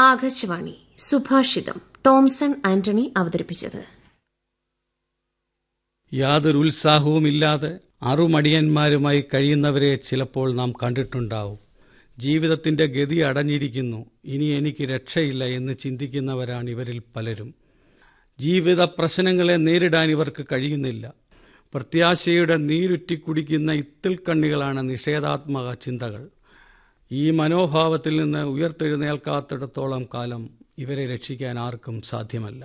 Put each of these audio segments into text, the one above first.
ആകാശവാണി സുഭാഷിതം തോംസൺ ആന്റണി അവതരിപ്പിച്ചത് യാതൊരു ഉത്സാഹവുമില്ലാതെ അറുമടിയന്മാരുമായി കഴിയുന്നവരെ ചിലപ്പോൾ നാം കണ്ടിട്ടുണ്ടാവും ജീവിതത്തിന്റെ ഗതി അടഞ്ഞിരിക്കുന്നു ഇനി എനിക്ക് രക്ഷയില്ല എന്ന് ചിന്തിക്കുന്നവരാണ് ഇവരിൽ പലരും ജീവിത പ്രശ്നങ്ങളെ നേരിടാൻ ഇവർക്ക് കഴിയുന്നില്ല പ്രത്യാശയുടെ നീരുറ്റി കുടിക്കുന്ന ഇത്തിൽക്കണ്ണികളാണ് നിഷേധാത്മക ചിന്തകൾ ഈ മനോഭാവത്തിൽ നിന്ന് ഉയർത്തെഴുന്നേൽക്കാത്തിടത്തോളം കാലം ഇവരെ രക്ഷിക്കാൻ ആർക്കും സാധ്യമല്ല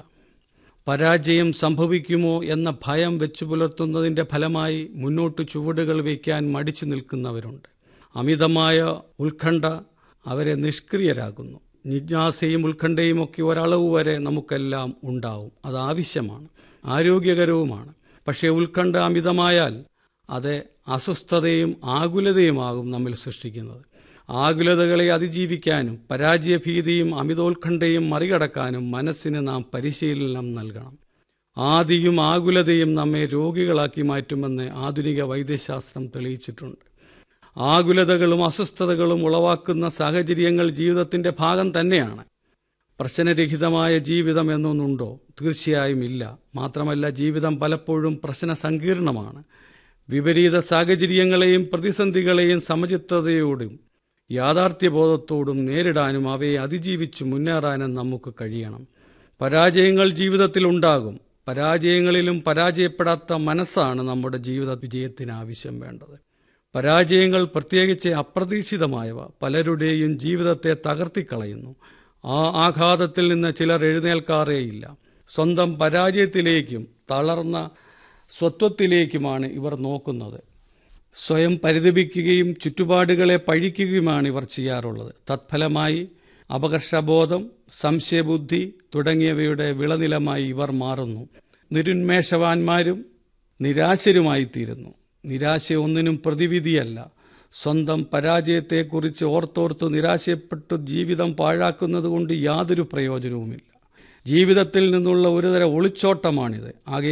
പരാജയം സംഭവിക്കുമോ എന്ന ഭയം വെച്ചു പുലർത്തുന്നതിന്റെ ഫലമായി മുന്നോട്ട് ചുവടുകൾ വയ്ക്കാൻ മടിച്ചു നിൽക്കുന്നവരുണ്ട് അമിതമായ ഉത്കണ്ഠ അവരെ നിഷ്ക്രിയരാകുന്നു ജിജ്ഞാസയും ഉത്കണ്ഠയും ഒക്കെ ഒരളവ് വരെ നമുക്കെല്ലാം ഉണ്ടാവും അത് ആവശ്യമാണ് ആരോഗ്യകരവുമാണ് പക്ഷേ ഉത്കണ്ഠ അമിതമായാൽ അത് അസ്വസ്ഥതയും ആകുലതയുമാകും നമ്മിൽ സൃഷ്ടിക്കുന്നത് ആകുലതകളെ അതിജീവിക്കാനും പരാജയഭീതിയും അമിതോത്കണ്ഠയും മറികടക്കാനും മനസ്സിന് നാം പരിശീലനം നൽകണം ആദിയും ആകുലതയും നമ്മെ രോഗികളാക്കി മാറ്റുമെന്ന് ആധുനിക വൈദ്യശാസ്ത്രം തെളിയിച്ചിട്ടുണ്ട് ആകുലതകളും അസ്വസ്ഥതകളും ഉളവാക്കുന്ന സാഹചര്യങ്ങൾ ജീവിതത്തിന്റെ ഭാഗം തന്നെയാണ് പ്രശ്നരഹിതമായ ജീവിതം എന്നൊന്നുണ്ടോ തീർച്ചയായും ഇല്ല മാത്രമല്ല ജീവിതം പലപ്പോഴും പ്രശ്ന സങ്കീർണമാണ് വിപരീത സാഹചര്യങ്ങളെയും പ്രതിസന്ധികളെയും സമചിത്തതയോടും യാഥാർത്ഥ്യബോധത്തോടും നേരിടാനും അവയെ അതിജീവിച്ച് മുന്നേറാനും നമുക്ക് കഴിയണം പരാജയങ്ങൾ ജീവിതത്തിൽ ഉണ്ടാകും പരാജയങ്ങളിലും പരാജയപ്പെടാത്ത മനസ്സാണ് നമ്മുടെ ജീവിത വിജയത്തിന് ആവശ്യം വേണ്ടത് പരാജയങ്ങൾ പ്രത്യേകിച്ച് അപ്രതീക്ഷിതമായവ പലരുടെയും ജീവിതത്തെ തകർത്തിക്കളയുന്നു ആ ആഘാതത്തിൽ നിന്ന് ചിലർ എഴുന്നേൽക്കാറേയില്ല സ്വന്തം പരാജയത്തിലേക്കും തളർന്ന സ്വത്വത്തിലേക്കുമാണ് ഇവർ നോക്കുന്നത് സ്വയം പരിതപിക്കുകയും ചുറ്റുപാടുകളെ പഴിക്കുകയുമാണ് ഇവർ ചെയ്യാറുള്ളത് തത്ഫലമായി അപകർഷബോധം സംശയബുദ്ധി തുടങ്ങിയവയുടെ വിളനിലമായി ഇവർ മാറുന്നു നിരുന്മേഷവാന്മാരും നിരാശരുമായിത്തീരുന്നു നിരാശ ഒന്നിനും പ്രതിവിധിയല്ല സ്വന്തം പരാജയത്തെക്കുറിച്ച് ഓർത്തോർത്ത് നിരാശപ്പെട്ടു ജീവിതം പാഴാക്കുന്നത് കൊണ്ട് യാതൊരു പ്രയോജനവുമില്ല ജീവിതത്തിൽ നിന്നുള്ള ഒരുതരം ഒളിച്ചോട്ടമാണിത് ആകെ